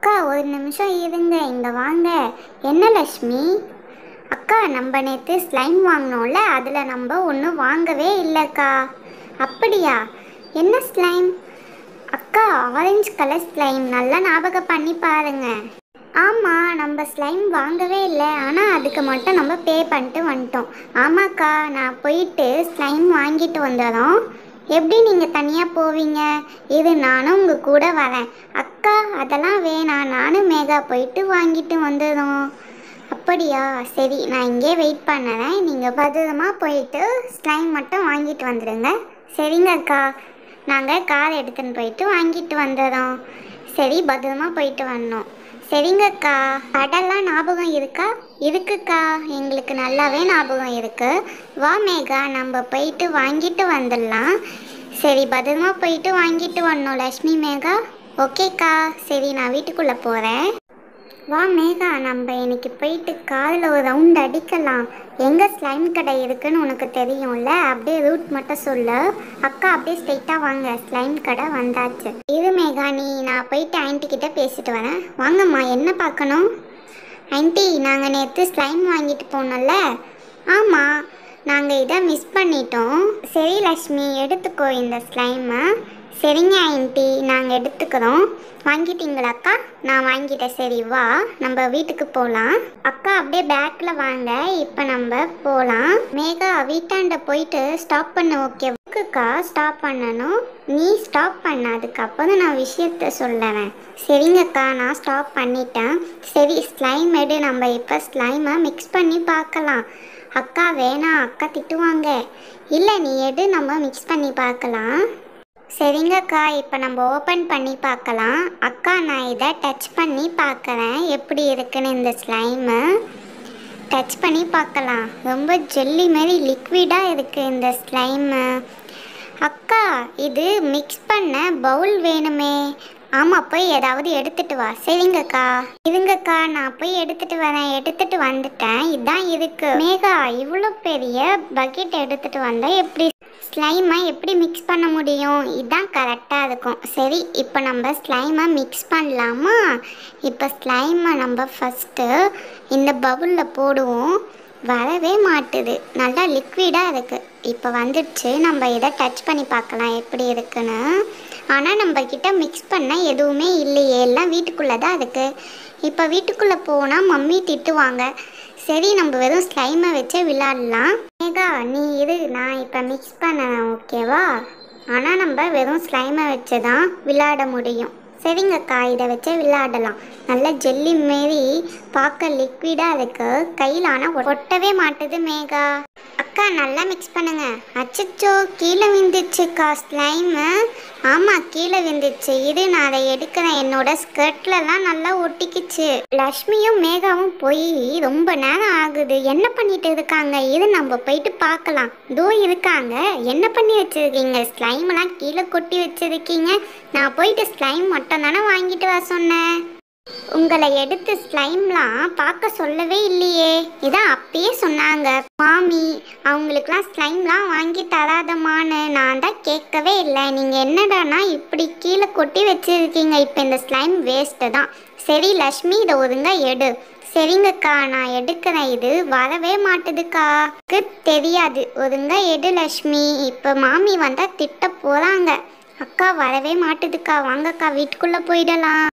அக்கா ஒரு நிமிஷம் இருங்க இங்கே வாங்க என்ன லக்ஷ்மி அக்கா நம்ம நேற்று ஸ்லைம் வாங்கினோம்ல அதில் நம்ம ஒன்றும் வாங்கவே இல்லைக்கா அப்படியா என்ன ஸ்லைம் அக்கா ஆரஞ்சு கலர் ஸ்லைம் நல்லா ஞாபகம் பண்ணி பாருங்க ஆமாம் நம்ம ஸ்லைம் வாங்கவே இல்லை ஆனால் அதுக்கு மட்டும் நம்ம பே பண்ணிட்டு வந்துட்டோம் ஆமாக்கா நான் போயிட்டு ஸ்லைம் வாங்கிட்டு வந்துடுறோம் எப்படி நீங்கள் தனியாக போவீங்க இது நானும் உங்கள் கூட வரேன் அக்கா அதெல்லாம் வேணாம் நானும் மேகா போயிட்டு வாங்கிட்டு வந்துடுறோம் அப்படியா சரி நான் இங்கே வெயிட் பண்ணுறேன் நீங்கள் பத்திரமா போயிட்டு ஸ்லைம் மட்டும் வாங்கிட்டு வந்துடுங்க சரிங்க அக்கா நாங்கள் கார் எடுத்துன்னு போயிட்டு வாங்கிட்டு வந்துடுறோம் சரி பத்திரமா போயிட்டு வரணும் சரிங்கக்கா படம்லாம் ஞாபகம் இருக்கா இருக்குக்கா எங்களுக்கு நல்லாவே ஞாபகம் இருக்கு வா மேகா நம்ம போயிட்டு வாங்கிட்டு வந்துடலாம் சரி பத்திரமா போயிட்டு வாங்கிட்டு வரணும் லக்ஷ்மி மேகா ஓகேக்கா சரி நான் வீட்டுக்குள்ளே போகிறேன் வா மேகா நம்ம இன்னைக்கு போயிட்டு காரில் ஒரு ரவுண்ட் அடிக்கலாம் எங்கே ஸ்லைம் கடை இருக்குன்னு உனக்கு தெரியும்ல அப்படியே ரூட் மட்டும் சொல்லு அக்கா அப்படியே ஸ்ட்ரைட்டாக வாங்க ஸ்லைம் கடை வந்தாச்சு இரு மேகா நீ நான் போயிட்டு ஆன்ட்டி கிட்ட பேசிட்டு வரேன் வாங்கம்மா என்ன பார்க்கணும் ஆன்ட்டி நாங்கள் நேற்று ஸ்லைம் வாங்கிட்டு போனோம்ல ஆமாம் நாங்கள் இதை மிஸ் பண்ணிட்டோம் சரி லக்ஷ்மி எடுத்துக்கோ இந்த ஸ்லைமை சரிங்க ஆன்ட்டி நாங்கள் எடுத்துக்கிறோம் வாங்கிட்டீங்களா அக்கா நான் வாங்கிட்டேன் சரி வா நம்ம வீட்டுக்கு போகலாம் அக்கா அப்படியே பேக்கில் வாங்க இப்போ நம்ம போகலாம் மேகா வீட்டாண்ட போயிட்டு ஸ்டாப் பண்ண ஓகே அக்கா ஸ்டாப் பண்ணணும் நீ ஸ்டாப் பண்ண அதுக்கப்புறம் நான் விஷயத்த சொல்லுறேன் சரிங்கக்கா நான் ஸ்டாப் பண்ணிட்டேன் சரி ஸ்லைம் எடு நம்ம இப்போ ஸ்லைமை மிக்ஸ் பண்ணி பார்க்கலாம் அக்கா வேணாம் அக்கா திட்டுவாங்க இல்லை நீ எடு நம்ம மிக்ஸ் பண்ணி பார்க்கலாம் சரிங்கக்கா இப்போ நம்ம ஓப்பன் பண்ணி பார்க்கலாம் அக்கா நான் இதை டச் பண்ணி பார்க்குறேன் எப்படி இருக்குன்னு இந்த ஸ்லைமு டச் பண்ணி பார்க்கலாம் ரொம்ப ஜெல்லி மாதிரி லிக்விடாக இருக்குது இந்த ஸ்லைமு அக்கா இது மிக்ஸ் பண்ண பவுல் வேணுமே ஆமாம் போய் ஏதாவது எடுத்துட்டு வா சரிங்கக்கா இருங்கக்கா நான் போய் எடுத்துட்டு வரேன் எடுத்துட்டு வந்துட்டேன் இதான் இருக்கு மேகா இவ்வளோ பெரிய பக்கெட் எடுத்துட்டு வந்தா எப்படி ஸ்லைமை எப்படி மிக்ஸ் பண்ண முடியும் இதான் கரெக்டாக இருக்கும் சரி இப்போ நம்ம ஸ்லைமை மிக்ஸ் பண்ணலாமா இப்போ ஸ்லைமை நம்ம ஃபஸ்ட்டு இந்த பவுலில் போடுவோம் வரவே மாட்டுது நல்லா லிக்விடாக இருக்குது இப்போ வந்துடுச்சு நம்ம இதை டச் பண்ணி பார்க்கலாம் எப்படி இருக்குன்னு ஆனால் நம்ம கிட்ட மிக்ஸ் பண்ண எதுவுமே இல்லையே எல்லாம் வீட்டுக்குள்ளே தான் இருக்குது இப்போ வீட்டுக்குள்ளே போனால் மம்மி திட்டுவாங்க சரி நம்ம வெறும் ஸ்லைமை வச்சே விளாடலாம் மேகா நீ இரு நான் இப்போ மிக்ஸ் பண்ணேன் ஓகேவா ஆனால் நம்ம வெறும் ஸ்லைமை வச்சு தான் விளையாட முடியும் சரிங்கக்கா இதை வச்சே விளையாடலாம் நல்ல ஜெல்லி மாரி பார்க்க லிக்விடாக இருக்கு கையில் ஆனால் ஒட்டவே மாட்டுது மேகா அக்கா நல்லா மிக்ஸ் பண்ணுங்க அச்சச்சோ கீழே விந்துச்சுக்கா ஸ்லைமு ஆமாம் கீழே விந்துச்சு இது நான் அதை எடுக்கிறேன் என்னோட ஸ்கர்ட்லலாம் நல்லா ஒட்டிக்கிச்சு லக்ஷ்மியும் மேகாவும் போய் ரொம்ப நேரம் ஆகுது என்ன பண்ணிட்டு இருக்காங்க இது நம்ம போயிட்டு பார்க்கலாம் தோ இருக்காங்க என்ன பண்ணி வச்சிருக்கீங்க ஸ்லைம்லாம் கீழே கொட்டி வச்சிருக்கீங்க நான் போயிட்டு ஸ்லைம் மட்டும் தானே வாங்கிட்டு வர சொன்னேன் உங்களை எடுத்து ஸ்லைம்லாம் பார்க்க சொல்லவே இல்லையே இதான் அப்பயே சொன்னாங்க மாமி அவங்களுக்குலாம் ஸ்லைம்லாம் வாங்கி தராதமான்னு நான் தான் கேட்கவே இல்லை நீங்கள் என்னடானா இப்படி கீழே கொட்டி வச்சிருக்கீங்க இப்போ இந்த ஸ்லைம் வேஸ்ட்டு தான் சரி லக்ஷ்மி இதை ஒழுங்கா எடு சரிங்கக்கா நான் எடுக்கிறேன் இது வரவே மாட்டுதுக்கா க்கு தெரியாது ஒழுங்கா எடு லக்ஷ்மி இப்போ மாமி வந்தால் திட்ட போகிறாங்க அக்கா வரவே மாட்டுதுக்கா வாங்கக்கா வீட்டுக்குள்ளே போயிடலாம்